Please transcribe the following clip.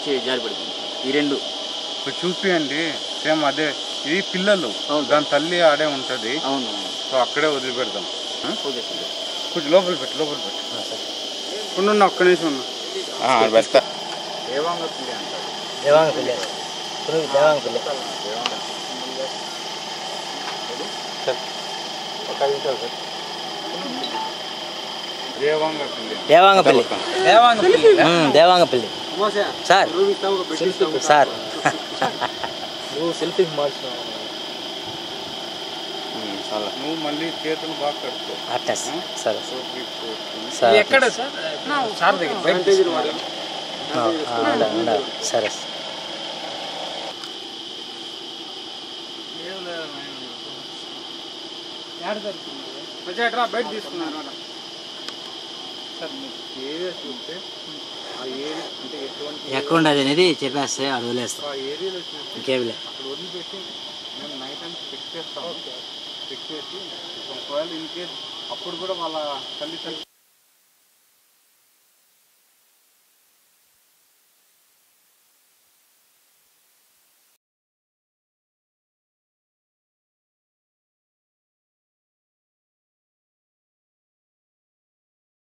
చే- జారి పడిపోయింది ఈ రెండు ఇప్పుడు చూపియండి సేమ్ అదే ఇది పిల్లలు అవును. దాని తల్లి ఆడే ఉంటది అవును అవును సో అక్కడే వదిలిపెడదాం ఆ? ఓకే సార్ కొంచెం లోపల పెట్టు లోపల పెట్టు ఉన్న ఒక్క నిమిషం ఉన్నా బెస్తా దేవాంగ పిల్లి అంటారు దేవాంగ పిల్ల పురుగు దేవాంగ పిల్ల ఒక ఐదు నిమిషాలు పెట్టు. దేవాంగ పిల్లి దేవాంగ పిల్లి దేవాంగ ఉమ్, దేవాంగ పిల్లి సార్ సార్ నువ్వు సెల్ఫీ మార్చినావు నువ్వు మళ్ళీ చేతులు బాగా కడుక్కో అట్లా సార్ సరే సోప్ తీసుకొని. సార్ ఎక్కడ సార్ సార్ దగ్గర బయట తీసుకున్నాడు. ఆ, ఆ, ఉండాలి, ఉండాలి. సరే సార్ బయట తీసుకున్నారు సార్ మీకు ఏరియా చూస్తే ఆ ఏరియా అంటే ఎటువంటి ఎక్కడ ఉండదు అనేది చెప్పేస్తే అక్కడ వదిలేస్తాం ఆ ఏరియాలో చూస్తే ఇంకేమిలే అక్కడ వదిలిపెట్టి మేము నైట్ అంతా చెక్ చేస్తాము చెక్ చేసి ఒకవేళ ఇన్ కేస్ అప్పుడు కూడా వాళ్ళ తల్లి తల్లి